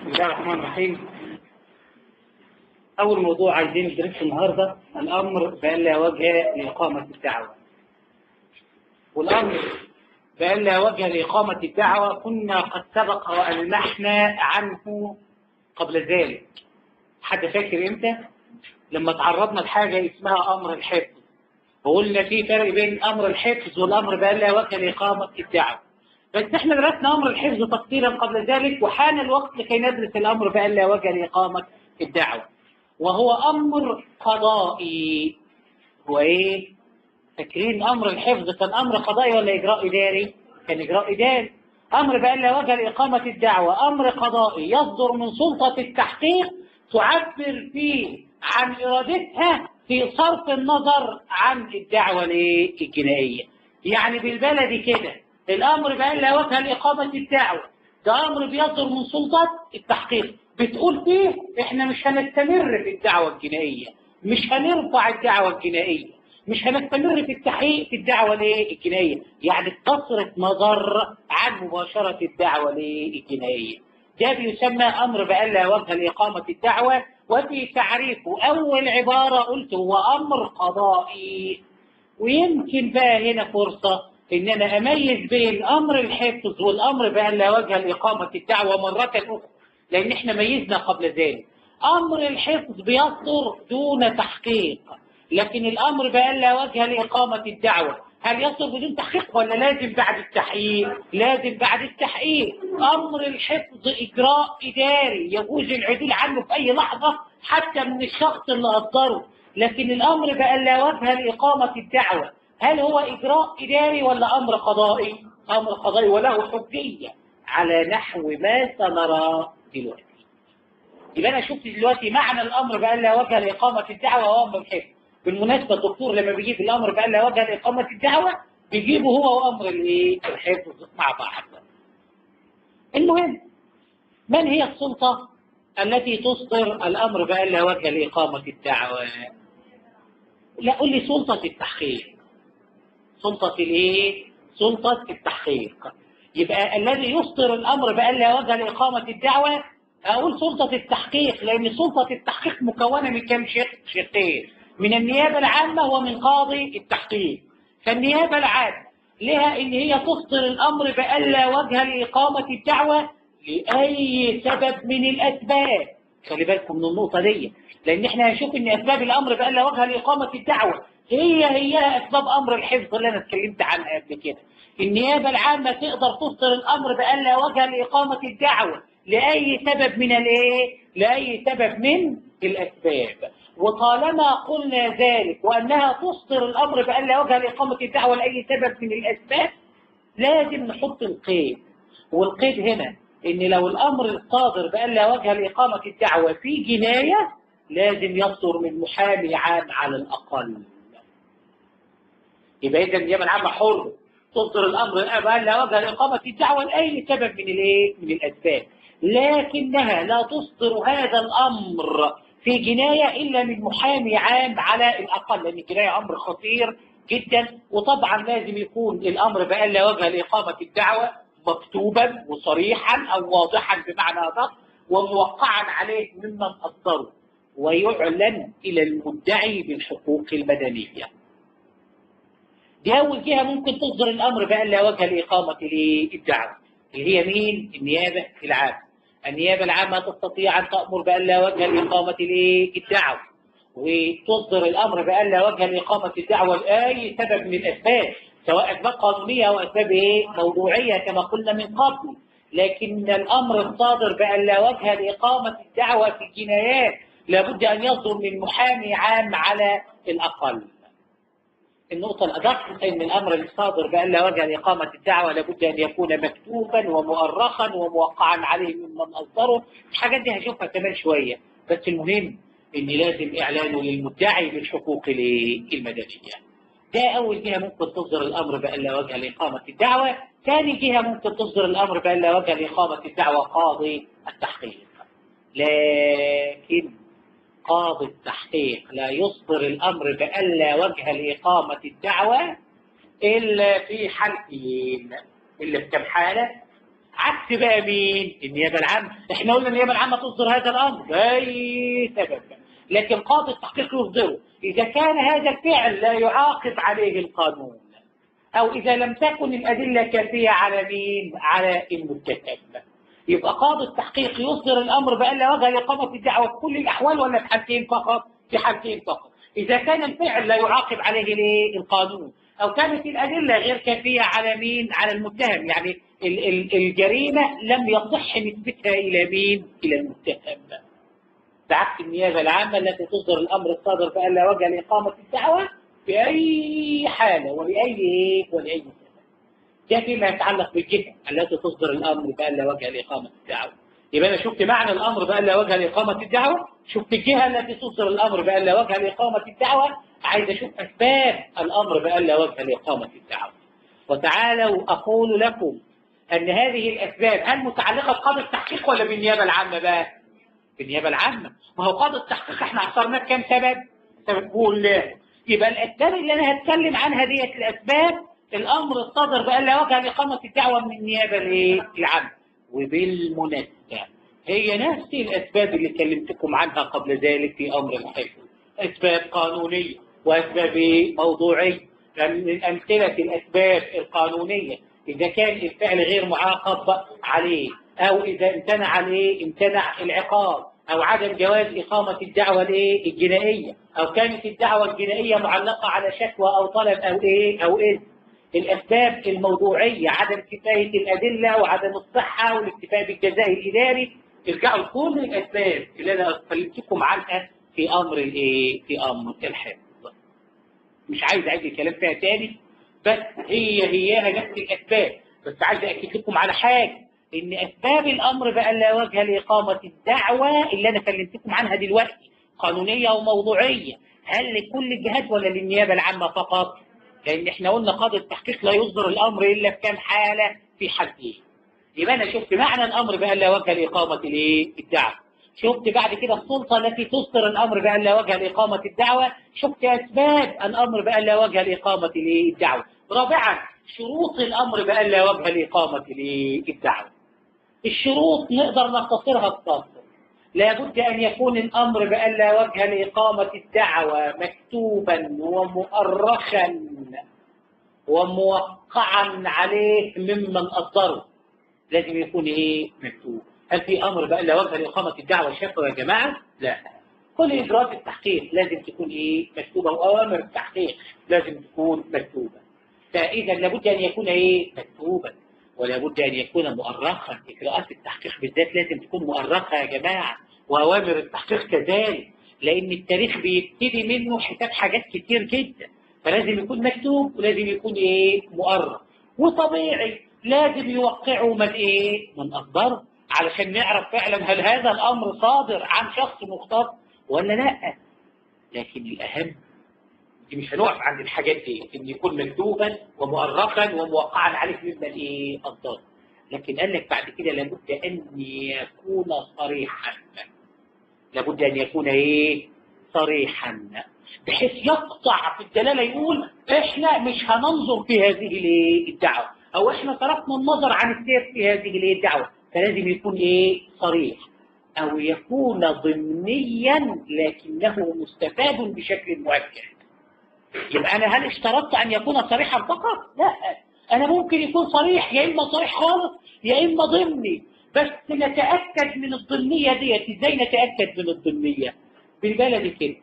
بسم الله الرحمن الرحيم أول موضوع عايزين ندرسه النهاردة الأمر بألا وجه لإقامة الدعوة والأمر بألا وجه لإقامة الدعوة كنا قد سبق وألمحنا عنه قبل ذلك حد فاكر إمتى؟ لما تعرضنا لحاجة اسمها أمر الحفظ وقلنا في فرق بين أمر الحفظ والأمر بألا وجه لإقامة الدعوة بس احنا درسنا امر الحفظ تفصيلا قبل ذلك وحان الوقت لكي ندرس الامر بألا وجه لاقامه الدعوه وهو امر قضائي هو ايه فاكرين امر الحفظ كان امر قضائي ولا اجراء اداري كان اجراء اداري امر بألا وجه لاقامه الدعوه امر قضائي يصدر من سلطه التحقيق تعبر فيه عن ارادتها في صرف النظر عن الدعوه الجنائيه يعني بالبلدي كده الامر بقى لا وجه لاقامه الدعوه ده امر بيصدر من سلطات التحقيق بتقول فيه احنا مش هنستمر في الدعوه الجنائيه مش هنرفع الدعوه الجنائيه مش هنستمر في التحقيق في الدعوه الجنائيه يعني تصرف نظر عن مباشره الدعوه الجنائيه ده بيسمى امر بقى لا وجه لاقامه الدعوه وفي تعريفه اول عباره قلت هو امر قضائي ويمكن بقى هنا فرصه ان انا اميز بين امر الحفظ والامر بان لا وجه لاقامه الدعوه مره اخرى لان احنا ميزنا قبل ذلك امر الحفظ بيصدر دون تحقيق لكن الامر بان لا وجه لاقامه الدعوه هل يصدر بدون تحقيق ولا لازم بعد التحقيق لازم بعد التحقيق امر الحفظ اجراء اداري يجوز العدول عنه في اي لحظه حتى من الشخص اللي اصدره لكن الامر بان لا وجه لاقامه الدعوه هل هو إجراء إداري ولا أمر قضائي؟ أمر قضائي وله حجية على نحو ما سنرى دلوقتي. يبقى أنا شفت دلوقتي معنى الأمر بأن لا وجه لإقامة الدعوة هو أمر الحفظ. بالمناسبة الدكتور لما بيجيب الأمر بأن لا وجه لإقامة الدعوة بيجيبه هو وأمر الحفظ مع بعض. المهم من هي السلطة التي تصدر الأمر بأن لا وجه لإقامة الدعوة؟ لا قول لي سلطة التحقيق. سلطة الايه؟ سلطة التحقيق. يبقى الذي يصدر الامر بأن لا وجه لإقامة الدعوة اقول سلطة التحقيق لان سلطة التحقيق مكونة من كم شق؟ شقين. من النيابة العامة ومن قاضي التحقيق. فالنيابة العامة لها ان هي تصدر الامر بأن لا وجه لإقامة الدعوة لأي سبب من الأسباب. خلي بالكم من النقطة دي لأن احنا هنشوف ان أسباب الأمر بأن لا وجه لإقامة الدعوة هي هي اسباب امر الحفظ اللي انا اتكلمت عنها قبل كده النيابه العامه تقدر تصدر الامر بان لا وجه لاقامه الدعوه لاي سبب من الايه لاي سبب من الاسباب وطالما قلنا ذلك وانها تصدر الامر بان لا وجه لاقامه الدعوه لاي سبب من الاسباب لازم نحط القيد والقيد هنا ان لو الامر الصادر بان لا وجه لاقامه الدعوه في جنايه لازم يصدر من محامي عام على الاقل يبقى اذا النيابه العامه حر تصدر الامر الان لا وجه لاقامه الدعوه لاي سبب من الايه؟ من الاسباب لكنها لا تصدر هذا الامر في جنايه الا من محامي عام على الاقل لان الجنايه امر خطير جدا وطبعا لازم يكون الامر بان لا وجه لاقامه الدعوه مكتوبا وصريحا او واضحا بمعنى ادق وموقعا عليه ممن اصدره ويعلن الى المدعي بالحقوق المدنيه. دي أول جهة ممكن تصدر الأمر بأن لا وجه لإقامة الدعوة اللي هي مين؟ النيابة العامة. النيابة العامة تستطيع أن تأمر بأن لا وجه لإقامة الدعوة وتصدر الأمر بأن لا وجه لإقامة الدعوة لأي سبب من الأسباب سواء أسباب قانونية أو أسباب إيه؟ موضوعية كما قلنا من قبل لكن الأمر الصادر بأن لا وجه لإقامة الدعوة في الجنايات لابد أن يصدر من محامي عام على الأقل. النقطة الأدق أن الأمر الصادر بأن لا وجه لإقامة الدعوة لابد أن يكون مكتوبا ومؤرخا وموقعا عليه ممن أصدره الحاجات دي هشوفها كمان شوية بس المهم أن لازم إعلانه للمدعي بالحقوق المدنية ده أول جهة ممكن تصدر الأمر بأن لا وجه لإقامة الدعوة ثاني جهة ممكن تصدر الأمر بأن لا وجه لإقامة الدعوة قاضي التحقيق لكن قاضي التحقيق لا يصدر الأمر بأن لا وجه لإقامة الدعوة إلا في حالتين إلا في كم حالة؟ عكس بقى مين النيابة العامة احنا قلنا النيابة العامة تصدر هذا الأمر بأي سبب لكن قاضي التحقيق يصدره إذا كان هذا الفعل لا يعاقب عليه القانون أو إذا لم تكن الأدلة كافية على مين على المتهم يبقى قاضي التحقيق يصدر الأمر بأن لا وجه لإقامة الدعوة في كل الأحوال ولا في حالتين فقط في حالتين فقط إذا كان الفعل لا يعاقب عليه ليه؟ القانون أو كانت الأدلة غير كافية على مين على المتهم يعني ال- ال- الجريمة لم يصح نسبتها إلى مين إلى المتهم بعكس النيابة العامة التي تصدر الأمر الصادر بأن لا وجه لإقامة الدعوة في أي حالة ولأي ولأي سبب ده فيما يتعلق بالجهة التي تصدر الأمر بأن لا وجه لإقامة الدعوة يبقى أنا شفت معنى الأمر بأن لا وجه لإقامة الدعوة شفت الجهة التي تصدر الأمر بأن لا وجه لإقامة الدعوة عايز أشوف أسباب الأمر بأن لا وجه لإقامة الدعوة وتعالوا أقول لكم أن هذه الأسباب هل متعلقة بقاضي التحقيق ولا بالنيابة العامة بقى؟ بالنيابة العامة ما هو قاضي التحقيق احنا عصرناه كام سبب؟ سبب كله يبقى الأسباب اللي أنا هتكلم عنها ديت الأسباب الأمر الصدر بأن لا وجه لإقامة الدعوة من النيابة العامة وبالمناسبة هي نفس الأسباب اللي كلمتكم عنها قبل ذلك في أمر الحفظ أسباب قانونية وأسباب موضوعية من أمثلة الأسباب القانونية إذا كان الفعل غير معاقب عليه أو إذا امتنع عليه امتنع العقاب أو عدم جواز إقامة الدعوة الإيه الجنائية أو كانت الدعوة الجنائية معلقة على شكوى أو طلب أو إيه أو إيه الأسباب الموضوعية عدم كفاية الأدلة وعدم الصحة والاكتفاء بالجزاء الإداري ارجعوا لكل الأسباب اللي أنا كلمتكم عنها في أمر الإيه في أمر الحفظ مش عايز أعيد الكلام فيها تاني بس هي هياها نفس الأسباب بس عايز أكد لكم على حاجة إن أسباب الأمر بأن لا وجه لإقامة الدعوة اللي أنا كلمتكم عنها دلوقتي قانونية وموضوعية هل لكل الجهات ولا للنيابة العامة فقط؟ لأن إحنا قلنا قاضي التحقيق لا يصدر الأمر إلا في كام حالة في حالتين يبقى أنا شفت معنى الأمر بأن لا وجه لإقامة الإيه؟ الدعوة شفت بعد كده السلطة التي تصدر الأمر بأن لا وجه لإقامة الدعوة شفت أسباب الأمر بأن لا وجه لإقامة الدعوة رابعا شروط الأمر بأن لا وجه لإقامة الدعوة الشروط نقدر نختصرها بسطر لابد أن يكون الأمر بأن لا وجه لإقامة الدعوة مكتوبا ومؤرخا وموقعا عليه ممن أصدره لازم يكون إيه مكتوب هل في أمر بأن لا وجه لإقامة الدعوة شفوى يا جماعة؟ لا كل إجراءات التحقيق لازم تكون إيه مكتوبة وأوامر التحقيق لازم تكون مكتوبة فإذا لابد أن يكون إيه مكتوبا ولا بد أن يكون مؤرخا إجراءات التحقيق بالذات لازم تكون مؤرخة يا جماعة وأوامر التحقيق كذلك لأن التاريخ بيبتدي منه حساب حاجات كتير جدا فلازم يكون مكتوب ولازم يكون إيه مؤرخ وطبيعي لازم يوقعوا من إيه من أصدره علشان نعرف فعلا هل هذا الأمر صادر عن شخص مختص ولا لا لكن الأهم دي مش هنقف عند الحاجات دي ان يكون مكتوبا ومؤرخا وموقعا عليه ممن ايه الضاد لكن قال لك بعد كده لابد ان يكون صريحا لابد ان يكون ايه صريحا بحيث يقطع في الدلاله يقول احنا مش هننظر في هذه الايه الدعوه او احنا صرفنا النظر عن السير في هذه الايه الدعوه فلازم يكون ايه صريح او يكون ضمنيا لكنه مستفاد بشكل مؤكد يبقى أنا هل اشترطت أن يكون صريحا فقط؟ لا أنا ممكن يكون صريح يا إما صريح خالص يا إما ضمني بس نتأكد من الضمنية ديت إزاي نتأكد من الضمنية؟ بالبلدي كده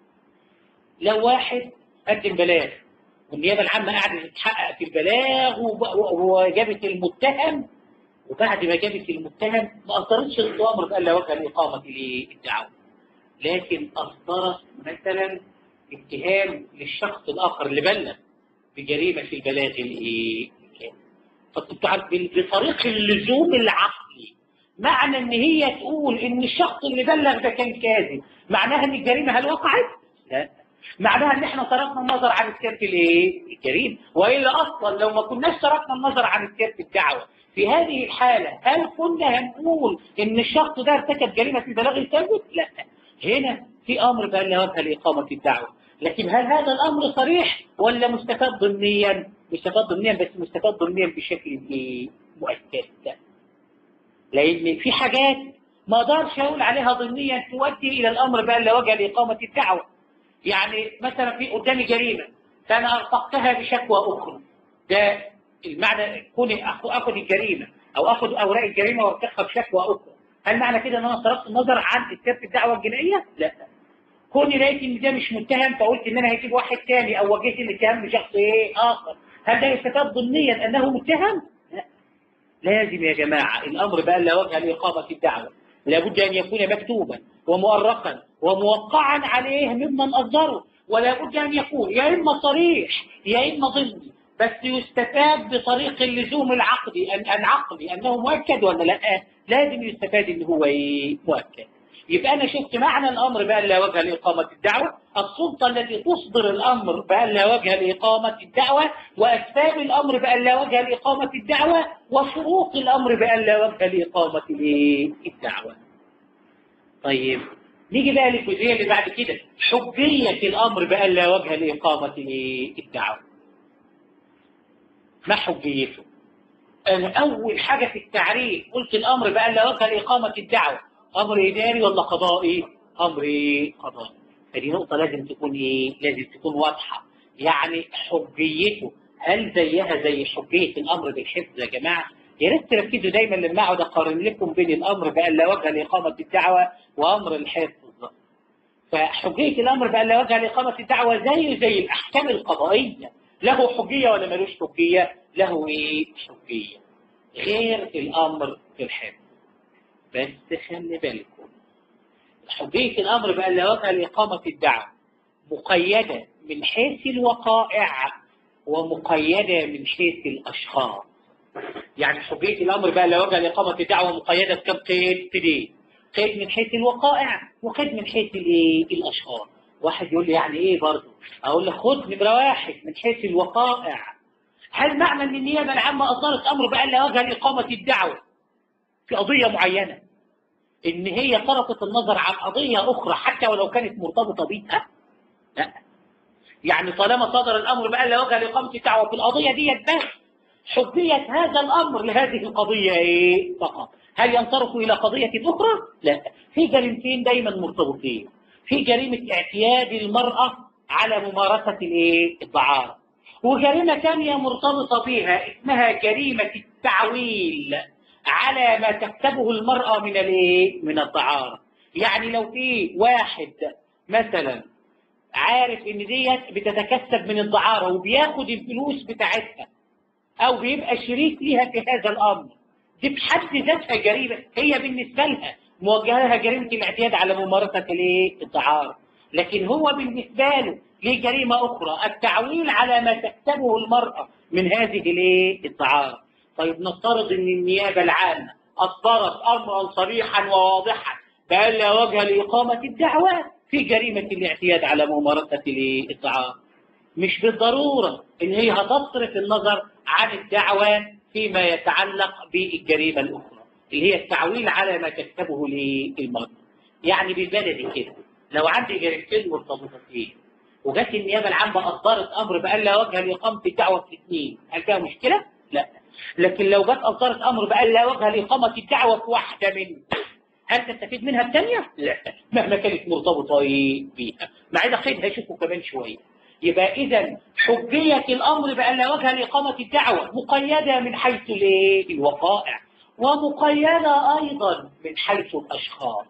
لو واحد قدم بلاغ والنيابة العامة قعدت تتحقق في البلاغ وجابت المتهم وبعد ما جابت المتهم ما أصدرتش الأمر بأن لا وجه لإقامة الدعوة لكن أصدرت مثلا اتهام للشخص الآخر اللي بلغ بجريمة في البلاغ الإيه؟ فكنت عارف بطريق اللزوم العقلي معنى ان هي تقول ان الشخص اللي بلغ ده كان كاذب معناها ان الجريمة هل وقعت؟ لا معناها ان احنا صرفنا النظر عن السيرة الايه؟ الجريمة والا اصلا لو ما كناش صرفنا النظر عن السيرة الدعوة في هذه الحالة هل كنا هنقول ان الشخص ده ارتكب جريمة في البلاغ الكاذب؟ لا هنا في امر بان لا وجه لاقامة الدعوة لكن هل هذا الأمر صريح ولا مستفاد ضمنيا مستفاد ضمنيا بس مستفاد ضمنيا بشكل إيه؟ مؤكد لان في حاجات ما اقدرش اقول عليها ضمنيا تؤدي الى الامر بقى لا وجه لاقامه الدعوه يعني مثلا في قدامي جريمه فانا ارفقتها بشكوى اخرى ده المعنى كوني اخذ الجريمه او اخذ اوراق الجريمه وارفقها بشكوى اخرى هل معنى كده ان انا صرفت النظر عن اثبات الدعوه الجنائيه؟ لا كوني لقيت ان ده مش متهم فقلت ان انا هجيب واحد ثاني او وجهت الاتهام لشخص ايه اخر هل ده يستفاد ضمنيا انه متهم؟ لا لازم يا جماعه الامر بقى لا وجه لاقامه الدعوه لابد ان يكون مكتوبا ومؤرقا وموقعا عليه ممن اصدره ولا بد ان يكون يا اما صريح يا اما ضمني بس يستفاد بطريق اللزوم العقدي ان ان عقلي انه مؤكد ولا لا لازم يستفاد ان هو ايه مؤكد يبقى انا شفت معنى الامر بان لا وجه لاقامه الدعوه السلطه التي تصدر الامر بان لا وجه لاقامه الدعوه واسباب الامر بان لا وجه لاقامه الدعوه وشروط الامر بان لا وجه لاقامه الدعوه طيب نيجي بقى للجزئيه اللي بعد كده حجيه الامر بان لا وجه لاقامه الدعوه ما حجيته أنا أول حاجة في التعريف قلت الأمر بأن لا وجه لإقامة الدعوة أمر إداري ولا قضائي؟ أمر قضائي فدي نقطة لازم تكون إيه؟ لازم تكون واضحة يعني حجيته هل زيها زي حجية الأمر بالحفظ يا جماعة؟ يا ريت تركزوا دايما لما أقعد أقارن لكم بين الأمر بأن لا وجه لإقامة الدعوة وأمر الحفظ فحجية الأمر بأن لا وجه لإقامة الدعوة زي زي الأحكام القضائية له حجية ولا ملوش حجية؟ له ايه؟ حجية. غير الأمر في الحفظ. بس خلي بالكم. حجية الأمر بأن لا وجه لإقامة الدعوة مقيدة من حيث الوقائع ومقيدة من حيث الأشخاص. يعني حجية الأمر بأن لا وجه لإقامة الدعوة مقيدة بكم قيد؟ قيدين. قيد من حيث الوقائع وقيد من حيث الايه؟ الأشخاص. واحد يقول لي يعني ايه برضه؟ اقول له خد نمره واحد من حيث الوقائع. هل معنى ان النيابه العامه اصدرت امر بان لا وجه لاقامه الدعوه في قضيه معينه ان هي صرفت النظر عن قضيه اخرى حتى ولو كانت مرتبطه بيها؟ لا. يعني طالما صدر الامر بان لا وجه لاقامه الدعوه في القضيه ديت بس حجيه هذا الامر لهذه القضيه ايه؟ فقط. هل ينصرف الى قضيه اخرى؟ لا. في جريمتين دايما مرتبطين. في جريمة اعتياد المرأة على ممارسة الايه؟ الدعارة. وجريمة ثانية مرتبطة بها اسمها جريمة التعويل على ما تكتبه المرأة من الايه؟ من الدعارة. يعني لو في واحد مثلا عارف ان ديت بتتكسب من الدعارة وبياخد الفلوس بتاعتها او بيبقى شريك ليها في هذا الامر. دي بحد ذاتها جريمة هي بالنسبة لها موجهه لها جريمه الاعتياد على ممارسه الايه؟ الدعاره. لكن هو بالنسبه له ليه جريمه اخرى التعويل على ما تكتبه المراه من هذه الايه؟ الدعاره. طيب نفترض ان النيابه العامه اصدرت امرا صريحا وواضحا بان لا وجه لاقامه الدعوه في جريمه الاعتياد على ممارسه الايه؟ الدعاره. مش بالضروره ان هي هتصرف النظر عن الدعوه فيما يتعلق بالجريمه الاخرى. اللي هي التعويل على ما تكتبه للمرأة يعني بالبلدي كده لو عندي جريمتين مرتبطتين وجت النيابه العامه اصدرت امر بان لا وجه لاقامه الدعوه في اثنين هل فيها مشكله؟ لا لكن لو جت اصدرت امر بان لا وجه لاقامه الدعوه في واحده منهم هل تستفيد منها الثانيه؟ لا مهما كانت مرتبطه بيها مع ان قيدها هشوفه كمان شويه يبقى اذا حجيه الامر بان لا وجه لاقامه الدعوه مقيده من حيث الوقائع ومقيدة أيضا من حيث الأشخاص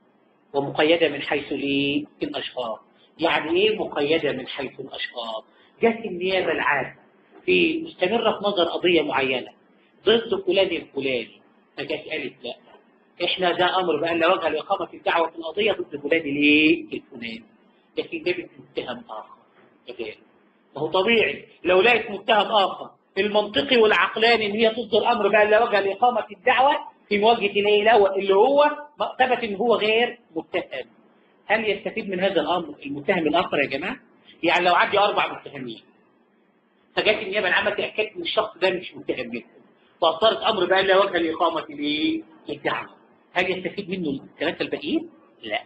ومقيدة من حيث الايه؟ الأشخاص يعني إيه مقيدة من حيث الأشخاص جت النيابة العامة في مستمرة في نظر قضية معينة ضد فلان الفلاني فجت قالت لا احنا ده امر بان لا وجه لاقامه الدعوه في القضيه ضد فلان الايه؟ الفلاني لكن جابت متهم اخر كذلك ما هو طبيعي لو لقيت متهم اخر المنطقي والعقلاني ان هي تصدر امر بان لا وجه لاقامه الدعوه في مواجهه الايه الاول اللي هو ثبت ان هو غير متهم. هل يستفيد من هذا الامر المتهم الاخر يا جماعه؟ يعني لو عندي اربع متهمين فجت النيابه العامه تاكدت ان الشخص ده مش متهم منهم فاصدرت امر بان لا وجه لاقامه الايه؟ الدعوه. هل يستفيد منه الثلاثه الباقيين؟ لا.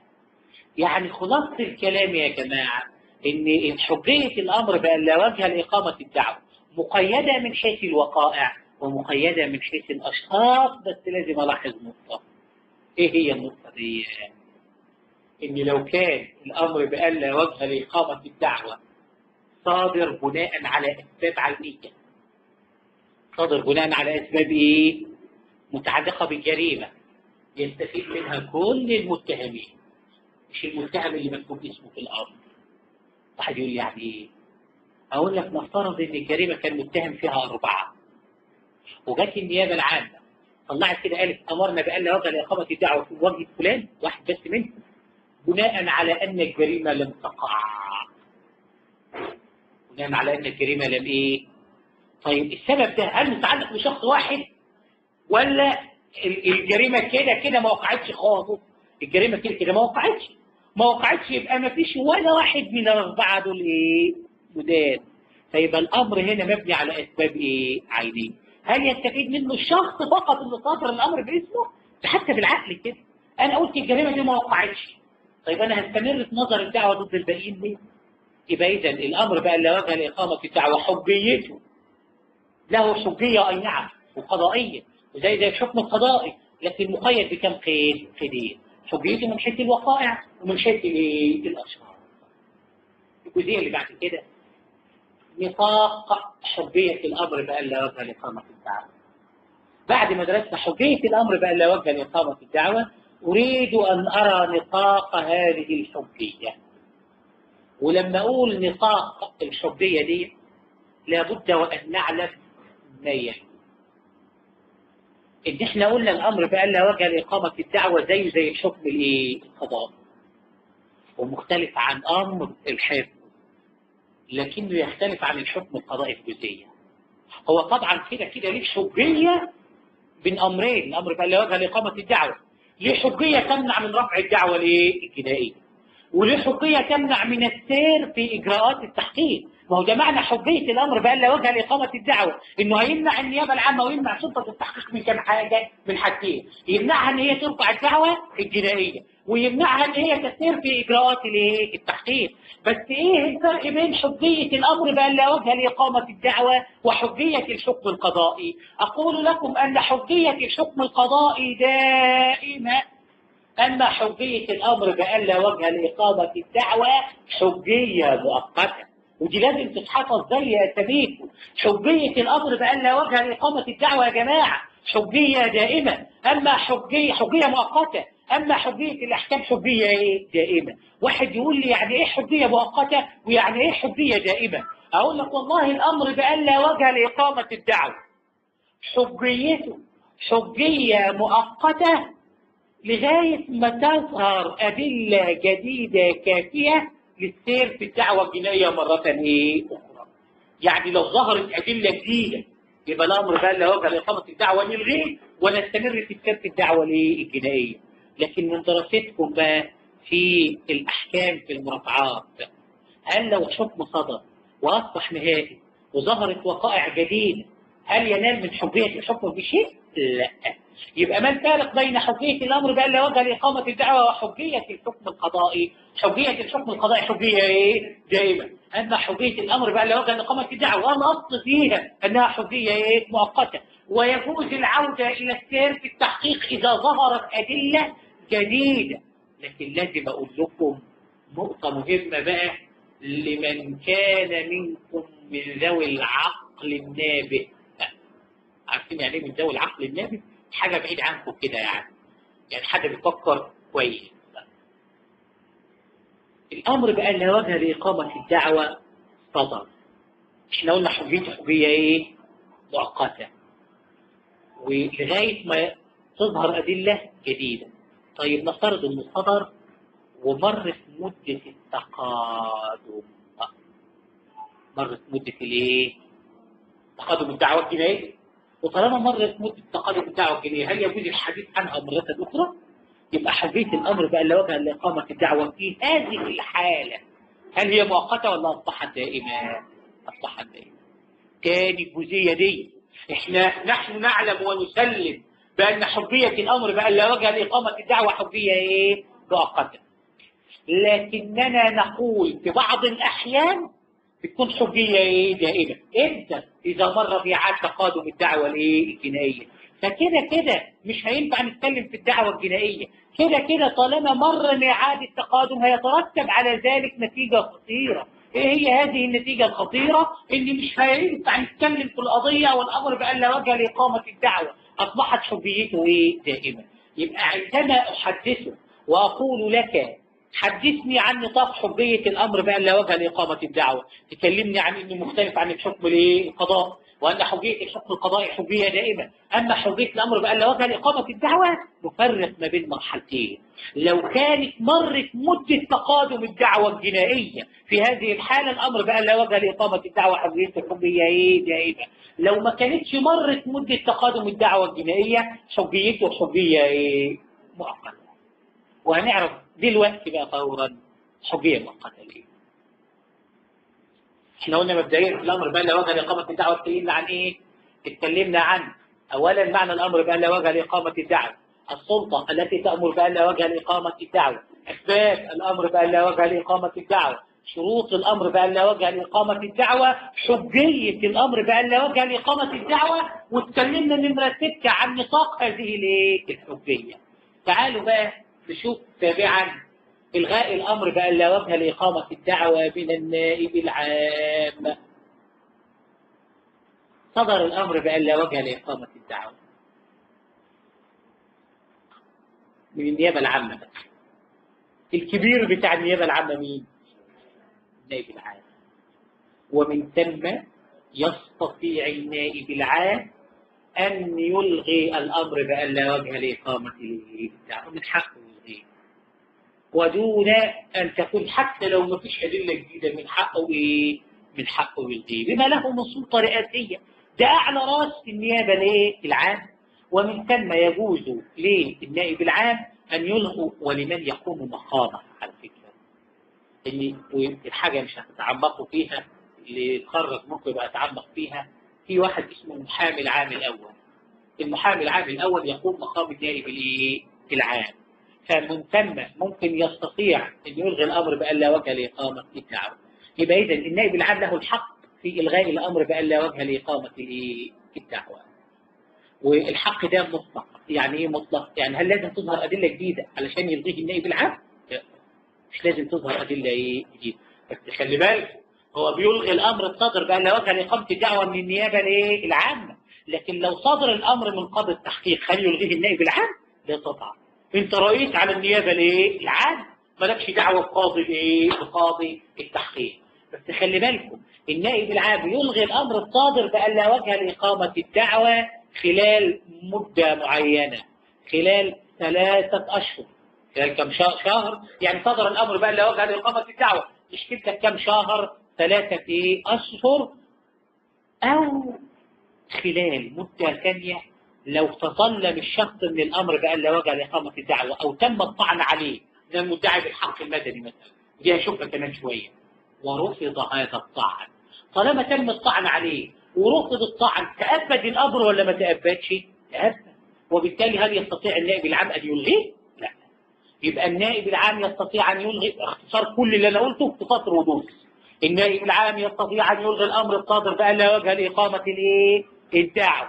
يعني خلاصه الكلام يا جماعه ان حجيه الامر بان لا وجه لاقامه الدعوه مقيدة من حيث الوقائع ومقيدة من حيث الأشخاص بس لازم ألاحظ نقطة إيه هي النقطة دي؟ إن لو كان الأمر بألا وجه لإقامة الدعوة صادر بناء على أسباب علمية صادر بناء على أسباب إيه؟ متعلقة بالجريمة يستفيد منها كل المتهمين مش المتهم اللي مكتوب اسمه في الأرض واحد يقول لي يعني إيه؟ أقول لك نفترض إن الجريمة كان متهم فيها أربعة وجت النيابة العامة طلعت كده قالت أمرنا بألا وجه لإقامة الدعوة في وجه فلان واحد بس منهم بناء على أن الجريمة لم تقع بناء على أن الجريمة لم إيه طيب السبب ده هل متعلق بشخص واحد ولا الجريمة كده كده ما وقعتش خالص الجريمة كده كده ما وقعتش ما وقعتش يبقى ما فيش ولا واحد من الأربعة دول إيه جداد فيبقى الأمر هنا مبني على أسباب إيه عينيه هل يستفيد منه الشخص فقط اللي صادر الأمر باسمه ده حتى بالعقل كده أنا قلت الجريمة دي ما وقعتش طيب أنا هستمر في نظر الدعوة ضد الباقيين ليه؟ يبقى إذا الأمر بقى اللي وجه لإقامة الدعوة حجيته له حجية أي نعم وقضائية وزي زي الحكم القضائي لكن مقيد بكم قيد قيدين حجيته من حيث الوقائع ومن حيث الأشخاص الجزئية اللي بعد كده نطاق حجية الأمر بقى اللي وجه لإقامة الدعوة بعد ما درسنا حجية الأمر بقى اللي وجه لإقامة الدعوة أريد أن أرى نطاق هذه الحجية ولما أقول نطاق الحجية دي لابد وأن نعلم ما يعني إن إحنا قلنا الأمر بقى لا وجه لإقامة الدعوة زي زي الحكم الإيه؟ القضاء ومختلف عن أمر الحفظ لكنه يختلف عن الحكم القضائي في جزئية هو طبعا كده كده ليه حجية بين أمرين الأمر بقى لا وجه لإقامة الدعوة ليه حجية تمنع من رفع الدعوة الجنائية وليه حجية تمنع من السير في إجراءات التحقيق ما هو ده معنى حجية الأمر بقى لا وجه لإقامة الدعوة إنه هيمنع النيابة العامة ويمنع سلطة التحقيق من كم حاجة من حاجتين يمنعها إن هي ترفع الدعوة الجنائية ويمنعها إن هي تسير في إجراءات التحقيق بس إيه الفرق بين حجية الأمر بقى لا وجه لإقامة الدعوة وحجية الحكم القضائي أقول لكم أن حجية الحكم القضائي دائما أما حجية الأمر بأن لا وجه لإقامة الدعوة حجية مؤقتة ودي لازم تتحفظ زي أساميكم حجية الأمر بأن لا وجه لإقامة الدعوة يا جماعة حجية دائمة أما حجية حجية مؤقتة أما حجية الأحكام حجية إيه؟ دائمة واحد يقول لي يعني إيه حجية مؤقتة ويعني إيه حجية دائمة أقول لك والله الأمر بأن لا وجه لإقامة الدعوة حجيته حجية مؤقتة لغاية ما تظهر أدلة جديدة كافية للسير في الدعوة الجنائية مرة إيه أخرى يعني لو ظهرت أدلة جديدة يبقى الأمر بقى لا وجه لإقامة الدعوة نلغيه ونستمر في سير الدعوة الجنائية لكن من دراستكم بقى في الأحكام في المرافعات هل لو حكم صدر وأصبح نهائي وظهرت وقائع جديدة هل ينال من حجية الحكم بشيء؟ لا يبقى ما الفارق بين حجية الأمر بأن لا وجه لإقامة الدعوة وحجية الحكم القضائي حجية الحكم القضائي حجية إيه؟ دائما أما حجية الأمر بأن لا وجه لإقامة الدعوة الأصل فيها أنها حجية إيه؟ مؤقتة ويجوز العودة إلى السير في التحقيق إذا ظهرت أدلة جديدة لكن لازم أقول لكم نقطة مهمة بقى لمن كان منكم من ذوي العقل النابه عارفين يعني ايه من ذوي العقل النابه؟ حاجة بعيد عنكم كده يعني يعني حاجة بيفكر كويس الأمر بقى لا وجه لإقامة الدعوة صدر احنا قلنا حجية حجية ايه؟ مؤقتة ولغاية ما تظهر أدلة جديدة طيب نفترض انه صدر ومرت مدة التقادم مرت مدة الايه؟ تقادم الدعوة الجنائية وطالما مرت مدة تقادم الدعوة الجنائية هل يجوز الحديث عنها مرة أخرى؟ يبقى حجية الأمر بقى لا وجه لإقامة الدعوة في هذه الحالة هل هي مؤقتة ولا أصبحت دائمة؟ أصبحت دائمة. تاني الجزئية دي احنا نحن نعلم ونسلم بأن حجية الأمر بقى لا وجه لإقامة الدعوة حجية إيه؟ مؤقتة. لكننا نقول في بعض الأحيان بتكون حجية ايه دائمة امتى اذا مر في عاد تقادم الدعوة الايه الجنائية فكده كده مش هينفع نتكلم في الدعوة الجنائية كده كده طالما مر ميعاد التقادم هيترتب على ذلك نتيجة خطيرة ايه هي هذه النتيجة الخطيرة اللي مش هينفع نتكلم في القضية والامر بأن لا وجه لإقامة الدعوة اصبحت حجيته ايه دائمة يبقى عندما احدثه واقول لك حدثني عن نطاق حجية الأمر بأن لا وجه لإقامة الدعوة تكلمني عن أنه مختلف عن الحكم القضاء وأن حجية الحكم القضائي حجية دائمة أما حجية الأمر بأن لا وجه لإقامة الدعوة نفرق ما بين مرحلتين لو كانت مرت مدة تقادم الدعوة الجنائية في هذه الحالة الأمر بأن لا وجه لإقامة الدعوة حجية الحجية إيه دائمة لو ما كانتش مرت مدة تقادم الدعوة الجنائية حجيته حجية إيه مؤقتة وهنعرف دلوقتي بقى فورا حجية مؤقتة ليه احنا قلنا مبدئيا في الامر بقى لا وجه لاقامه الدعوه اتكلمنا عن ايه؟ اتكلمنا عن اولا معنى الامر بقى لا وجه لاقامه الدعوه السلطه التي تامر بقى لا وجه لاقامه الدعوه اسباب الامر بقى لا وجه لاقامه الدعوه شروط الامر بأن لا وجه لاقامه الدعوه حجيه الامر بأن لا وجه لاقامه الدعوه واتكلمنا نمره سته عن نطاق هذه الايه؟ الحجيه تعالوا بقى نشوف تابعا إلغاء الأمر بأن لا وجه لإقامة الدعوة من النائب العام صدر الأمر بأن لا وجه لإقامة الدعوة من النيابة العامة الكبير بتاع النيابة العامة مين؟ النائب العام ومن ثم يستطيع النائب العام أن يلغي الأمر بأن لا وجه لإقامة الدعوة من حقه يلغيه ودون أن تكون حتى لو ما فيش أدلة جديدة من حقه إيه؟ من حقه يلغيه بما له من سلطة رئاسية ده أعلى رأس النيابة ليه؟ العام ومن ثم يجوز للنائب العام أن يلغوا ولمن يقوم مقامه على فكرة اللي الحاجة مش هتتعمقوا فيها اللي يتخرج ممكن يبقى يتعمق فيها في واحد اسمه المحامي العام الأول المحامي العام الأول يقوم مقام النائب العام فمن ثم ممكن يستطيع أن يلغي الأمر بأن لا وجه لإقامة الدعوة يبقى إذا النائب العام له الحق في إلغاء الأمر بأن لا وجه لإقامة الدعوة والحق ده مطلق يعني إيه مطلق؟ يعني هل لازم تظهر أدلة جديدة علشان يلغيه النائب العام؟ لا مش لازم تظهر أدلة إيه جديدة بس خلي بالك هو بيلغي الأمر الصادر بأن لا وجه لإقامة الدعوة من النيابة العامة لكن لو صدر الأمر من قاضي التحقيق هل يلغيه النائب العام؟ لا طبعا انت رئيس على النيابه الايه العام مالكش دعوه بقاضي الايه بقاضي التحقيق بس خلي بالكم النائب العام يلغي الامر الصادر بان لا وجه لاقامه الدعوه خلال مده معينه خلال ثلاثه اشهر خلال كم شهر يعني صدر الامر بان لا وجه لاقامه الدعوه مش كده كم شهر ثلاثه ايه اشهر او خلال مده ثانيه لو تظلم الشخص من الأمر بأن لا وجه لإقامة الدعوة أو تم الطعن عليه من المدعي بالحق المدني مثلا دي هشوفها كمان شوية ورفض هذا الطعن طالما تم الطعن عليه ورفض الطعن تأبد الأمر ولا ما تأبدش؟ تأبد وبالتالي هل يستطيع النائب العام أن يلغيه؟ لا يبقى النائب العام يستطيع أن يلغي اختصار كل اللي أنا قلته في سطر ودوس النائب العام يستطيع أن يلغي الأمر الصادر بأن لا وجه لإقامة الإيه؟ الدعوة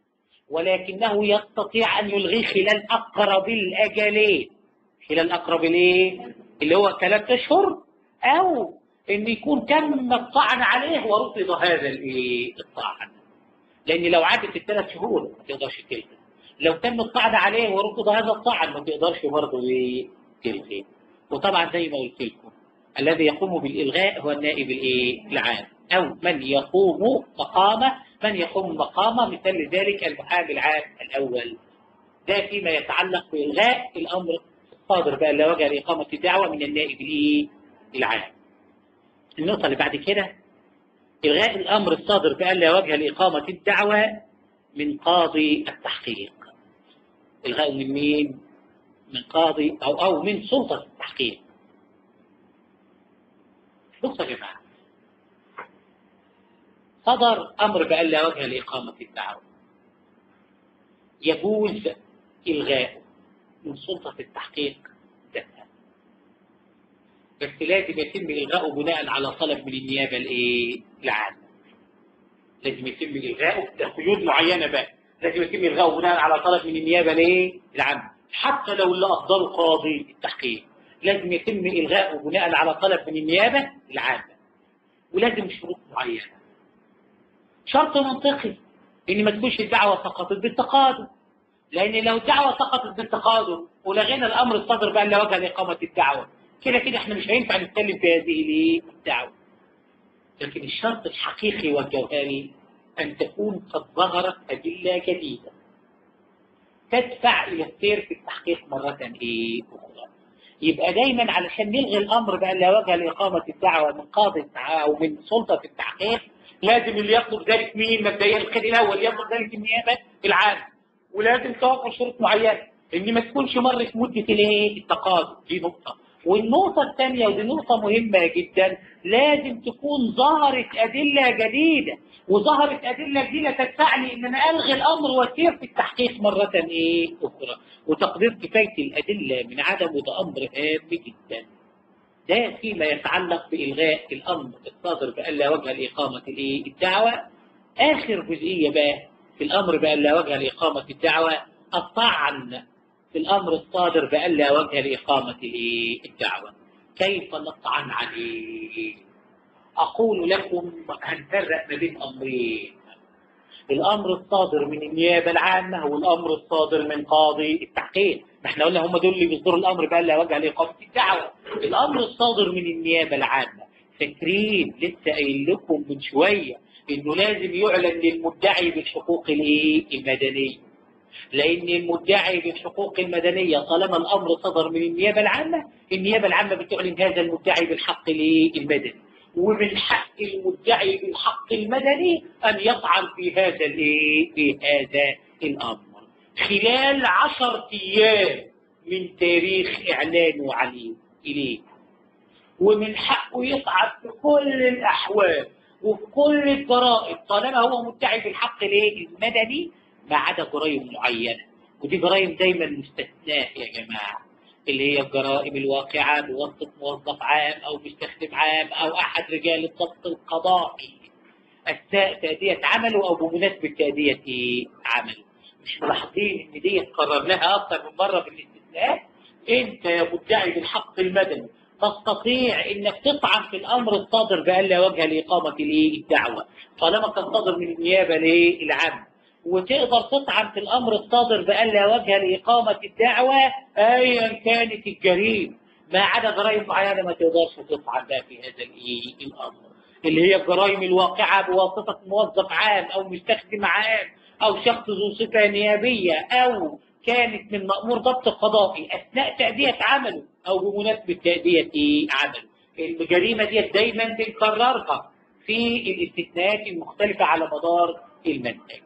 ولكنه يستطيع أن يلغيه خلال أقرب الأجلين خلال أقرب الايه اللي هو ثلاث أشهر أو إن يكون تم الطعن عليه ورفض هذا الايه الطعن لأن لو عدت الثلاث شهور ما تقدرش تلغي لو تم الطعن عليه ورفض هذا الطعن ما تقدرش برضه تلغي وطبعا زي ما قلت لكم الذي يقوم بالإلغاء هو النائب الايه العام أو من يقوم مقامه من يقوم مقامه مثل ذلك المحامي العام الأول ده فيما يتعلق بإلغاء الأمر الصادر بقى لا وجه لإقامة الدعوة من النائب الإيه العام النقطة اللي بعد كده إلغاء الأمر الصادر بأن لا وجه لإقامة الدعوة من قاضي التحقيق إلغاء من مين؟ من قاضي أو أو من سلطة التحقيق بصوا يا جماعة صدر أمر بأن لا وجه لإقامة الدعوة يجوز إلغاء من سلطة التحقيق ذاتها بس لازم يتم إلغاؤه بناء على طلب من النيابة الإيه؟ العامة لازم يتم إلغاؤه قيود معينة بقى لازم يتم إلغاؤه بناء على طلب من النيابة الإيه؟ العامة حتى لو اللي أصدره قاضي التحقيق لازم يتم إلغاؤه بناء على طلب من النيابة العامة ولازم شروط معينة شرط منطقي إن ما تكونش الدعوة سقطت بالتقادم لأن لو الدعوة سقطت بالتقادم ولغينا الأمر الصادر بقى لوجه لإقامة الدعوة كده كده احنا مش هينفع نتكلم في هذه الدعوة لكن الشرط الحقيقي والجوهري أن تكون قد ظهرت أدلة جديدة تدفع إلى السير في التحقيق مرة إيه أخرى يبقى دايما علشان نلغي الأمر بأن لا وجه لإقامة الدعوة من قاضي أو من سلطة التحقيق لازم اللي يطلب ذلك مين مبدئيا القيد الأول يطلب ذلك النيابة العامة ولازم توفر شروط معينة إن ما تكونش مرت مدة الايه التقاضي دي نقطة والنقطة الثانية ودي نقطة مهمة جدا لازم تكون ظهرت أدلة جديدة وظهرت أدلة جديدة تدفعني إن أنا ألغي الأمر وأسير في التحقيق مرة إيه أخرى وتقدير كفاية الأدلة من عدم وده أمر هام جدا ده فيما يتعلق بإلغاء الأمر الصادر بأن لا وجه لإقامة الإيه الدعوة آخر جزئية بقى في الأمر بأن لا وجه لإقامة الدعوة الطعن في الأمر الصادر بأن لا وجه لإقامة الدعوة كيف نطعن عليه أقول لكم هنفرق ما بين أمرين الأمر الصادر من النيابة العامة والأمر الصادر من قاضي التحقيق ما احنا قلنا هم دول اللي بيصدروا الأمر بأن لا وجه لإقامة الدعوة الأمر الصادر من النيابة العامة فاكرين لسه قايل لكم من شوية إنه لازم يعلن للمدعي بالحقوق المدنية لأن المدعي بالحقوق المدنية طالما الأمر صدر من النيابة العامة النيابة العامة بتعلن هذا المدعي بالحق المدني ومن حق المدعي بالحق المدني أن يطعن في هذا في هذا الأمر خلال عشر أيام من تاريخ إعلانه عليه إليه ومن حقه يطعن في كل الأحوال وفي كل الجرائم طالما هو مدعي بالحق المدني ما عدا جرائم معينة ودي جرائم دايما مستثناء يا جماعة اللي هي الجرائم الواقعة بواسطة موظف عام أو مستخدم عام أو أحد رجال الضبط القضائي أثناء تأدية عمله أو بمناسبة تأدية عمله مش ملاحظين إن دي قررناها أكثر من مرة في الاستثناء أنت يا مدعي بالحق المدني تستطيع انك تطعن في الامر الصادر بأن لا وجه لاقامه الدعوه طالما كان صادر من النيابه العامه وتقدر تطعن في الأمر الصادر بأن لا وجه لإقامة الدعوة أيا كانت الجريمة ما عدا جرائم معينة ما تقدرش تطعن بها في هذا الأمر اللي هي الجرائم الواقعة بواسطة موظف عام أو مستخدم عام أو شخص ذو صفة نيابية أو كانت من مأمور ضبط قضائي أثناء تأدية عمله أو بمناسبة تأدية عمله الجريمة دي دايما بنكررها في الاستثناءات المختلفة على مدار المنهج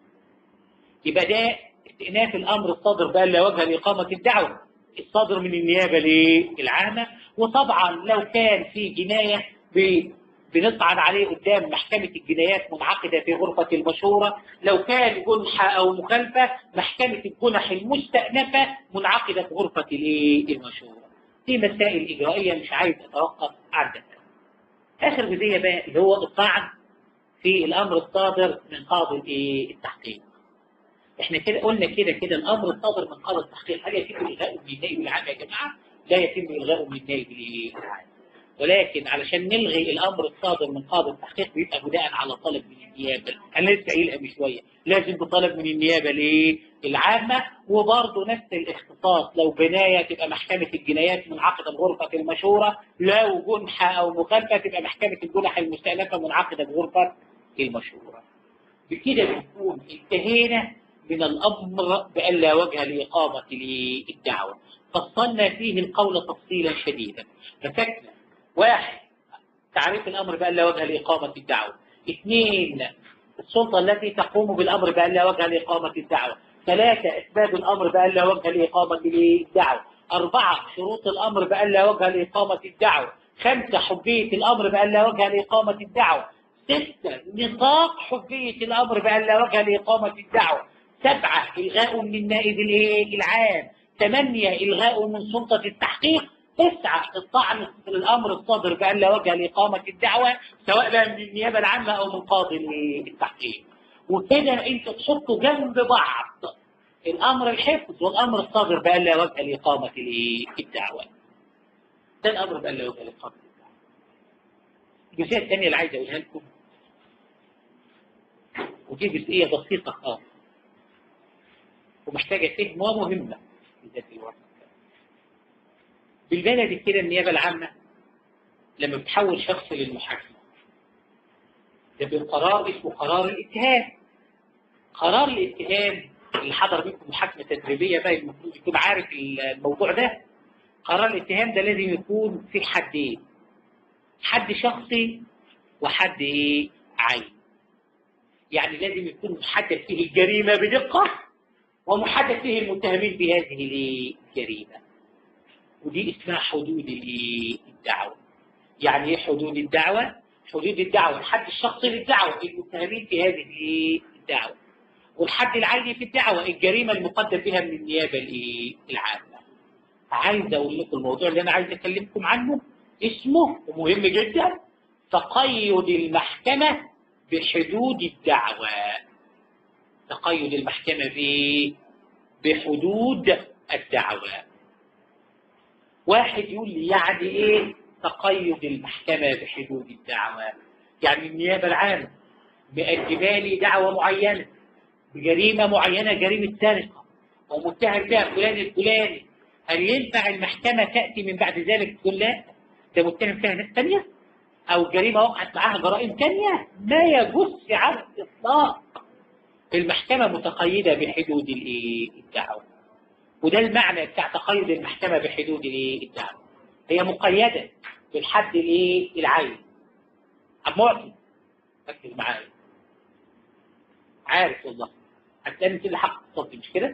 يبقى ده استئناف الامر الصادر بقى لا وجه لاقامه الدعوه الصادر من النيابه العامه وطبعا لو كان في جنايه بنطعن عليه قدام محكمة الجنايات منعقدة في غرفة المشورة لو كان جنحة أو مخالفة محكمة الجنح المستأنفة منعقدة في غرفة المشورة دي مسائل إجرائية مش عايز أتوقف عندك آخر جزئية بقى اللي هو الطعن في الأمر الصادر من قاضي التحقيق احنا كده قلنا كده كده الامر الصادر من قاضي التحقيق هل يتم الغائه من النائب العام يا جماعه؟ لا يتم الغائه من النائب العام ولكن علشان نلغي الامر الصادر من قاضي التحقيق بيبقى بناء على طلب من النيابه انا لسه قايلها من شويه لازم بطلب من النيابه ليه؟ العامه وبرضه نفس الاختصاص لو بنايه تبقى محكمه الجنايات منعقده بغرفه المشوره لو جنحه او مخالفه تبقى محكمه الجنح المستأنفه منعقده بغرفه المشوره بكده بنكون انتهينا من الأمر بأن لا وجه لإقامة الدعوة فصلنا فيه القول تفصيلا شديدا فسكنا واحد تعريف الأمر بأن لا وجه لإقامة الدعوة اثنين السلطة التي تقوم بالأمر بأن لا وجه لإقامة الدعوة ثلاثة أسباب الأمر بأن لا وجه لإقامة الدعوة أربعة شروط الأمر بأن لا وجه لإقامة الدعوة خمسة حبية الأمر بأن لا وجه لإقامة الدعوة ستة نطاق حبية الأمر بأن لا وجه لإقامة الدعوة سبعة إلغاء من النائب العام ثمانية إلغاء من سلطة التحقيق اسعى الطعن في الامر الصادر بان لا وجه لاقامه الدعوه سواء بقى من النيابه العامه او من قاضي التحقيق وكده انت تحطوا جنب بعض الامر الحفظ والامر الصادر بان لا وجه لاقامه الدعوه ده الامر بان لا وجه لاقامه الدعوه الجزئيه الثانيه اللي عايز اقولها لكم ودي جزئيه بسيطه خالص ومحتاجه فهم ومهمه في ذات الوقت بالبلد كده النيابه العامه لما بتحول شخص للمحاكمه ده بقرار اسمه قرار الاتهام قرار الاتهام اللي حضر منكم محاكمه تدريبيه بقى المفروض يكون عارف الموضوع ده قرار الاتهام ده لازم يكون في حدين حد شخصي وحد ايه عين يعني لازم يكون محدد فيه الجريمه بدقه ومحدد فيه المتهمين بهذه الجريمه ودي اسمها حدود الدعوه يعني ايه حدود الدعوه حدود الدعوه الحد الشخصي للدعوه المتهمين في هذه الدعوه والحد العيني في الدعوه الجريمه المقدم بها من النيابه العامه عايز اقول لكم الموضوع اللي انا عايز اكلمكم عنه اسمه ومهم جدا تقيد المحكمه بحدود الدعوه تقيد المحكمه ب بحدود الدعوه واحد يقول لي يعني ايه تقيد المحكمه بحدود الدعوه يعني النيابه العامه مقدمه لي دعوه معينه بجريمه معينه جريمه سرقه ومتهم فيها فلان الفلاني هل ينفع المحكمه تاتي من بعد ذلك تقول لا ده متهم فيها ناس ثانيه او جريمه وقعت معاها جرائم ثانيه ما يجوز على الاطلاق المحكمه متقيده بحدود الدعوه وده المعنى بتاع تقيد المحكمه بحدود الدعوه هي مقيده بالحد الايه العين عم معطي ركز معايا عارف والله هتلاقي كل حق الصوت مش كده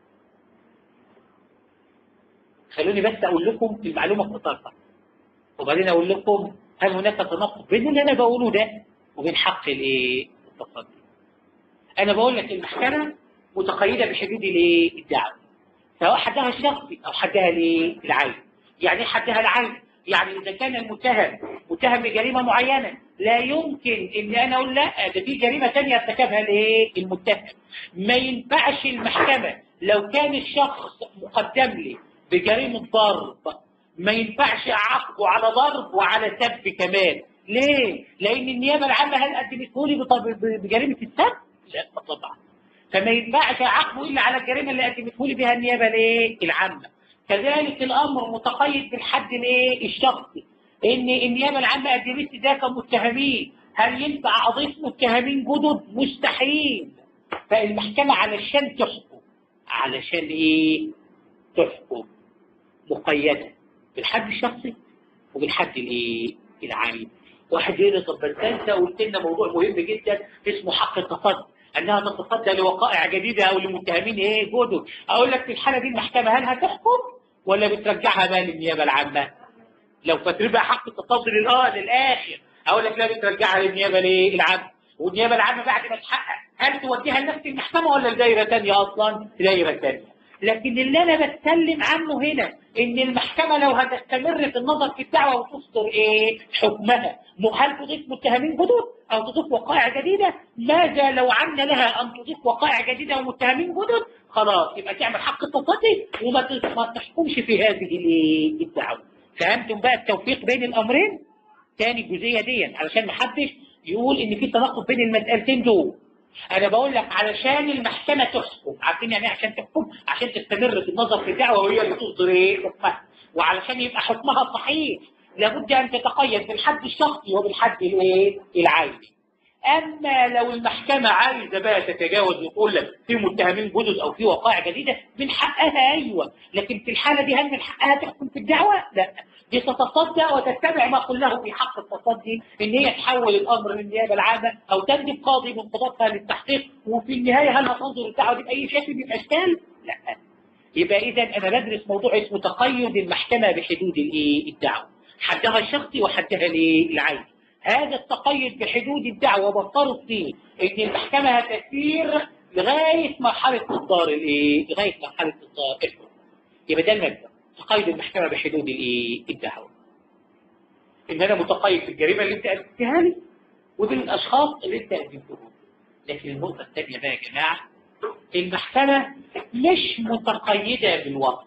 خلوني بس اقول لكم المعلومه مختصره وبعدين اقول لكم هل هناك تناقض بين اللي انا بقوله ده وبين حق الايه التصدي انا بقول لك المحكمه متقيده بحدود الايه الدعوه سواء حدها الشخصي او حدها العين يعني حدها العين يعني اذا كان المتهم متهم بجريمه معينه لا يمكن ان انا اقول لا ده في جريمه ثانيه ارتكبها الايه المتهم ما ينفعش المحكمه لو كان الشخص مقدم لي بجريمه ضرب ما ينفعش اعاقبه على ضرب وعلى سب كمان ليه؟ لان النيابه العامه هل قدمته لي بجريمه السب؟ لا طبعا فما ينفعش اعاقبه الا على الجريمه اللي قدمته لي بها النيابه الايه؟ العامه كذلك الامر متقيد بالحد الايه؟ الشخصي ان النيابه العامه قدمت ده كمتهمين هل ينفع اضيف متهمين جدد؟ مستحيل فالمحكمه علشان تحكم علشان ايه؟ تحكم مقيده بالحد الشخصي وبالحد الايه؟ العام واحد يقول لي طب بس انت قلت لنا موضوع مهم جدا اسمه حق التصدي انها تتصدى لوقائع جديده او لمتهمين ايه جدد اقول لك في الحاله دي المحكمه هل هتحكم ولا بترجعها بقى للنيابه العامه لو فتربها حق التصدي للاه للاخر اقول لك لا بترجعها للنيابه ليه العامه والنيابه العامه بعد ما تحقق هل توديها لنفس المحكمه ولا لدايره ثانيه اصلا دايره ثانيه لكن اللي انا بتكلم عنه هنا ان المحكمه لو هتستمر في النظر في الدعوه وتصدر ايه حكمها هل تضيف متهمين جدد او تضيف وقائع جديده ماذا لو عنا لها ان تضيف وقائع جديده ومتهمين جدد خلاص يبقى تعمل حق التصدي وما تحكمش في هذه الدعوه فهمتم بقى التوفيق بين الامرين تاني الجزئيه دي علشان ما حدش يقول ان في تناقض بين المسالتين دول انا بقول لك علشان المحكمه تحكم عارفين يعني ايه عشان تحكم عشان تستمر في النظر في الدعوه وهي اللي تصدر ايه حكمها وعلشان يبقى حكمها صحيح لابد ان تتقيد بالحد الشخصي وبالحد الايه العيني اما لو المحكمه عايزه بقى تتجاوز وتقول لك في متهمين جدد او في وقائع جديده من حقها ايوه لكن في الحاله دي هل من حقها تحكم في الدعوه؟ لا دي تتصدى وتتبع ما قلناه في حق التصدي ان هي تحول الامر للنيابه العامه او تندب قاضي من قضاتها للتحقيق وفي النهايه هل هتنظر الدعوه دي باي شكل من الاشكال؟ لا يبقى اذا انا بدرس موضوع اسمه تقيد المحكمه بحدود الايه؟ الدعوه حدها الشخصي وحدها العين هذا التقيد بحدود الدعوه بفترض فيه ان المحكمه هتسير لغايه مرحله اصدار الايه؟ لغايه مرحله اصدار الحكم. يبقى ده المبدا تقيد المحكمة بحدود الايه الدعوة ان انا متقيد في الجريمة اللي انت قدمتها لي ودول الاشخاص اللي انت قدمتهم لكن النقطة الثانية بقى يا جماعة المحكمة مش متقيدة بالوصف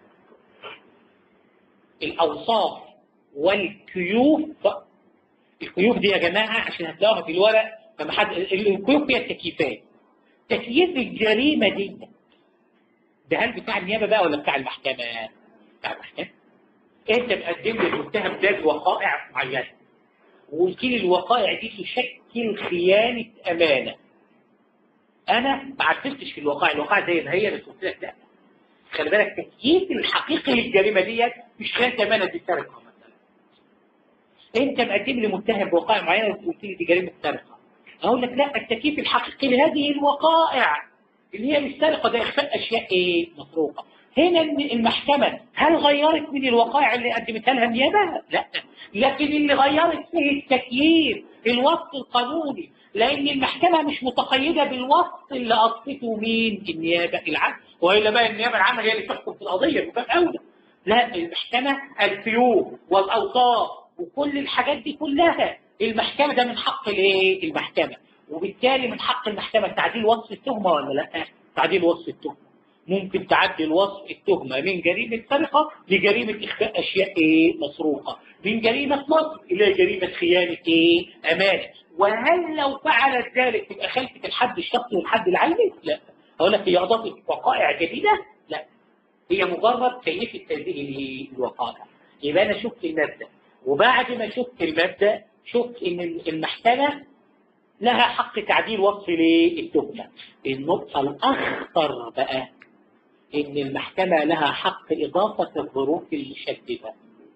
الأوصاف والكيوف الكيوف دي يا جماعة عشان هتلاقوها في الورق لما حد الكيوف هي التكييفات تكييف الجريمة دي ده هل بتاع النيابة بقى ولا بتاع المحكمة؟ بتاع المحكمة انت مقدم لي المتهم ده وقائع معينة وقلت لي الوقائع دي تشكل خيانة أمانة أنا ما عرفتش في الوقائع الوقائع زي ما هي بس قلت لك لا خلي بالك تكييف الحقيقي للجريمة ديت مش خيانة أمانة دي سرقة مثلا انت مقدم لي متهم بوقائع معينة وقلت لي دي جريمة سرقة أقول لك لا التكييف الحقيقي لهذه الوقائع اللي هي مش سرقة ده إخفاء أشياء إيه مسروقة هنا المحكمة هل غيرت من الوقائع اللي قدمتها لها النيابة؟ لا لكن اللي غيرت فيه التكييف الوصف القانوني لأن المحكمة مش متقيدة بالوصف اللي أصفته مين؟ النيابة العامة وإلا بقى النيابة العامة هي اللي تحكم في القضية بباب أولى لا المحكمة السيوف والأوصاف وكل الحاجات دي كلها المحكمة ده من حق الايه؟ المحكمة وبالتالي من حق المحكمة تعديل وصف التهمة ولا لا؟ تعديل وصف التهمة ممكن تعدل وصف التهمة من جريمة سرقة لجريمة إخفاء أشياء إيه مسروقة من جريمة نصب إلى جريمة خيانة إيه أمانة وهل لو فعلت ذلك تبقى خلفت الحد الشخصي والحد العيني؟ لا أقول لك هي أضافت وقائع جديدة؟ لا هي مجرد كيفية تنزيل الوقائع يبقى أنا شفت المبدأ وبعد ما شفت المبدأ شفت إن المحكمة لها حق تعديل وصف للتهمة النقطة الأخطر بقى إن المحكمة لها حق إضافة الظروف المشددة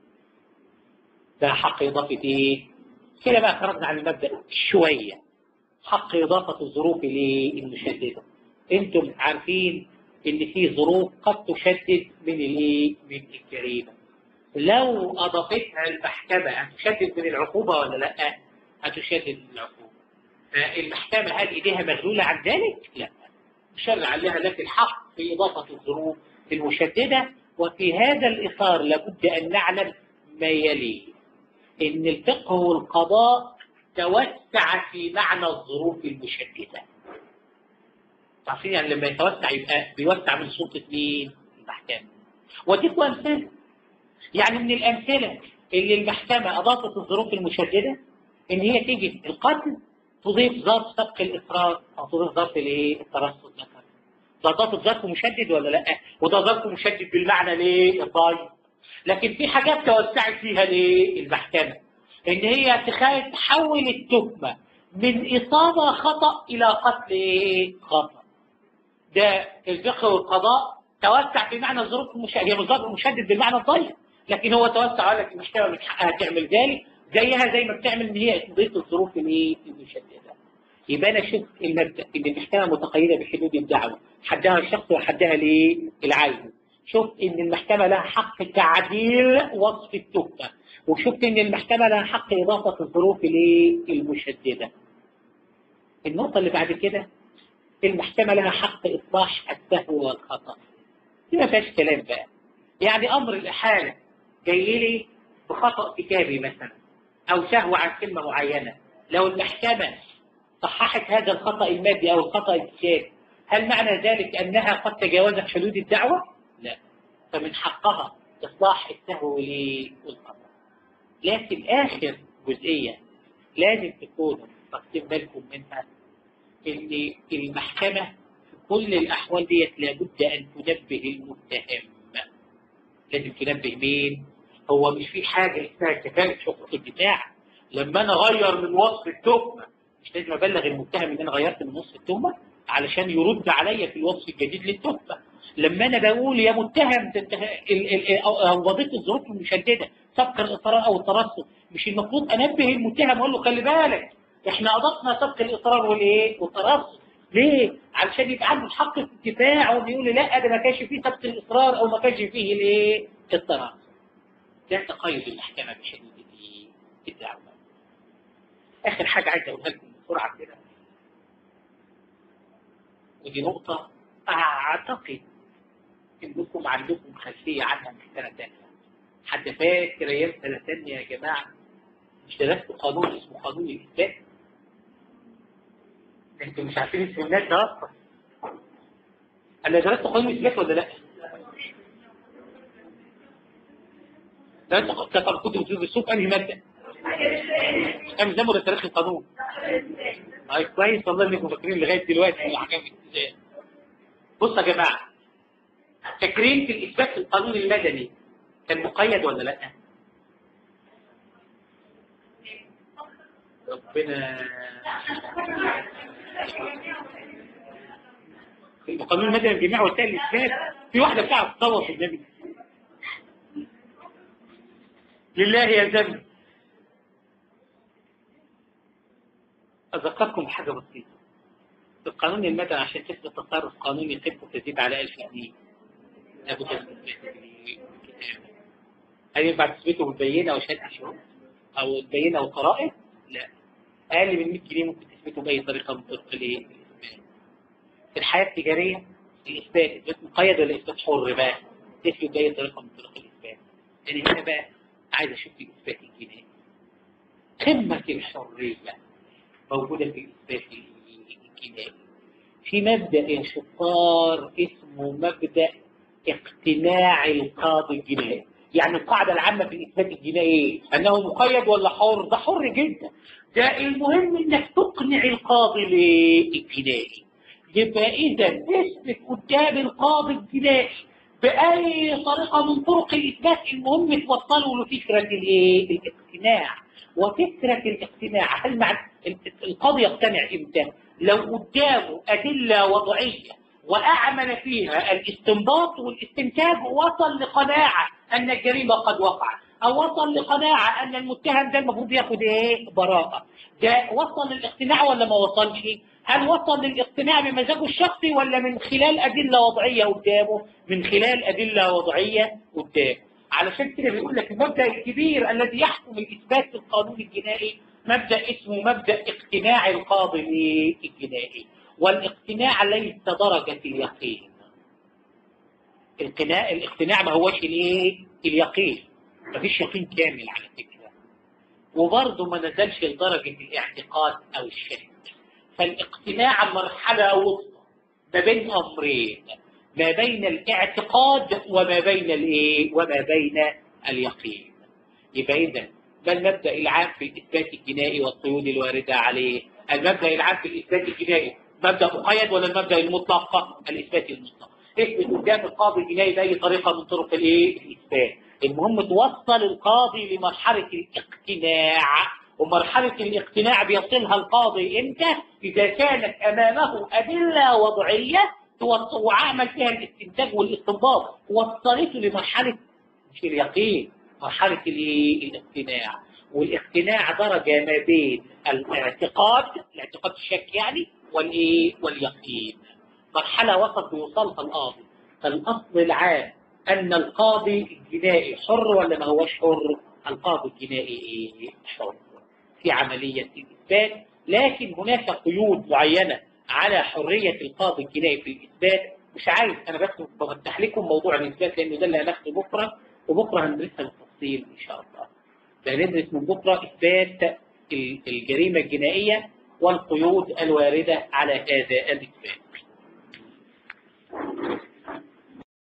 ده حق إضافة إيه؟ كده بقى خرجنا عن المبدأ شوية حق إضافة الظروف المشددة أنتم عارفين إن في ظروف قد تشدد من الإيه؟ من الجريمة لو أضافتها المحكمة هتشدد من العقوبة ولا لا؟ هتشدد من العقوبة المحكمة هل إيديها مغلولة عن ذلك؟ لا شرع لها لك الحق في إضافة الظروف المشددة وفي هذا الإطار لابد أن نعلم ما يلي إن الفقه والقضاء توسع في معنى الظروف المشددة تعرفين يعني لما يتوسع يبقى بيوسع من سلطة مين؟ المحكمة وديكوا أمثلة يعني من الأمثلة اللي المحكمة أضافت الظروف المشددة إن هي تيجي القتل تضيف ظرف سبق الإصرار أو تضيف ظرف الإيه؟ الترصد مثلا ده ضابط ظرف مشدد ولا لا وده ظرف مشدد بالمعنى ليه الضاي لكن في حاجات توسعت فيها ليه المحكمة ان هي تخيل تحول التهمة من إصابة خطأ إلى قتل إيه؟ خطأ ده الفقه والقضاء توسع في معنى الظروف المشدد هي مش ظرف مشدد بالمعنى الضيق لكن هو توسع على لك المحكمة من حقها تعمل ذلك زيها زي ما بتعمل ان هي تضيف الظروف الايه المشدده يبقى انا شفت المبدا ان المحكمه متقيده بحدود الدعوه حدها الشخص وحدها الايه العين شفت ان المحكمه لها حق تعديل وصف التهمه وشفت ان المحكمه لها حق اضافه الظروف الايه المشدده النقطه اللي بعد كده المحكمه لها حق اصلاح السهو والخطا دي ما فيهاش كلام بقى يعني امر الاحاله جاي لي بخطا كتابي مثلا أو سهو عن كلمة معينة لو المحكمة صححت هذا الخطأ المادي أو الخطأ الكتابي هل معنى ذلك أنها قد تجاوزت حدود الدعوة؟ لا فمن حقها إصلاح السهو والخطأ لكن آخر جزئية لازم تكونوا واخدين بالكم منها إن المحكمة في كل الأحوال ديت لابد أن تنبه المتهم لازم تنبه مين؟ هو مش في حاجة اسمها كفالة حقوق الدفاع لما انا اغير من وصف التهمة مش لازم ابلغ المتهم ان انا غيرت من وصف التهمة علشان يرد عليا في الوصف الجديد للتهمة لما انا بقول يا متهم او وظيفه الظروف المشدده سبق الاصرار او الترصد مش المفروض انبه المتهم واقول له خلي بالك احنا اضفنا سبق الاصرار والايه والترصد ليه؟ علشان يبقى عنده الحق في الدفاع وان يقول لي لا ده ما كانش فيه سبق الاصرار او ما كانش فيه الايه؟ الترصد ده تقيد المحكمة بشديد الدعوة آخر حاجة عايز أقولها لكم بسرعة كده ودي نقطة أعتقد انكم عندكم خلفيه عنها من سنه ثانيه حد فاكر ايام سنه ثانيه يا جماعه مش درستوا قانون اسمه قانون الاثبات انتوا مش عارفين اسم الناس ده اصلا انا درست قانون الاثبات ولا لا؟ درست كتب كنت بتدرسوه في انهي ماده؟ كام زمن ولا تاريخ القانون؟ طيب كويس والله انكم فاكرين لغايه دلوقتي ان حاجه بصوا يا جماعه فاكرين في الاثبات القانون المدني كان مقيد ولا لا؟ ربنا في القانون المدني الجميع وسائل الاثبات في واحده بتاعت تصوت في النبي لله يا ذنب أذكركم بحاجة بسيطة في القانون المدني عشان تثبت تصرف قانوني قيمته تزيد على 1000 جنيه لابد من تثبيته بالكتاب هل ينفع تثبته بالبينة وشهادة شهود أو البينة وقرائن؟ لا أقل من 100 جنيه ممكن تثبته بأي طريقة من طرق الإيه؟ في الحياة التجارية الإثبات إثبات مقيد ولا إثبات حر بقى؟ تثبت بأي طريقة من طرق الإثبات يعني هنا بقى عايز أشوف الإثبات الجنائي قمة الحرية موجودة في الإثبات الجنائي في مبدأ يا شطار اسمه مبدأ اقتناع القاضي الجنائي يعني القاعدة العامة في الإثبات الجنائي أنه مقيد ولا حر ده حر جدا ده المهم أنك تقنع القاضي الجنائي يبقى إذا تثبت قدام القاضي الجنائي بأي طريقة من طرق الإثبات المهم توصله لفكرة الإيه؟ الاقتناع وفكرة الاقتناع هل مع القاضي يقتنع إمتى؟ لو قدامه أدلة وضعية وأعمل فيها الاستنباط والاستنتاج وصل لقناعة أن الجريمة قد وقعت أو وصل لقناعة أن المتهم ده المفروض ياخد إيه؟ براءة. ده وصل للاقتناع ولا ما وصلش؟ هل وصل للاقتناع بمزاجه الشخصي ولا من خلال أدلة وضعية قدامه؟ من خلال أدلة وضعية قدامه. علشان كده بيقول لك المبدأ الكبير الذي يحكم الإثبات في القانون الجنائي مبدأ اسمه مبدأ اقتناع القاضي الجنائي والاقتناع ليس درجة اليقين الاقتناع الاقتناع ما هوش الايه اليقين مفيش يقين كامل على فكرة وبرضه ما نزلش لدرجة الاعتقاد أو الشك فالاقتناع مرحلة وسطى ما بين أمرين ما بين الاعتقاد وما بين الايه وما بين اليقين يبقى اذا ده المبدا العام في الاثبات الجنائي والقيود الوارده عليه المبدا العام في الاثبات الجنائي مبدا مقيد ولا المبدا المطلق الاثبات المطلق اثبت قدام القاضي الجنائي باي طريقه من طرق الايه الاثبات المهم توصل القاضي لمرحله الاقتناع ومرحله الاقتناع بيصلها القاضي امتى اذا كانت امامه ادله وضعيه وعمل فيها الاستنتاج والاستنباط وصلته لمرحلة مش اليقين مرحلة الاقتناع والاقتناع درجة ما بين الاعتقاد الاعتقاد الشك يعني والايه واليقين مرحلة وسط بيوصلها القاضي فالأصل العام أن القاضي الجنائي حر ولا ما هوش حر القاضي الجنائي إيه؟ حر في عملية الإثبات لكن هناك قيود معينة على حرية القاضي الجنائي في الإثبات مش عايز أنا بس بفتح لكم موضوع الإثبات لأنه ده اللي هناخده بكرة وبكرة هندرسها بالتفصيل إن شاء الله هندرس من بكرة إثبات الجريمة الجنائية والقيود الواردة على هذا الإثبات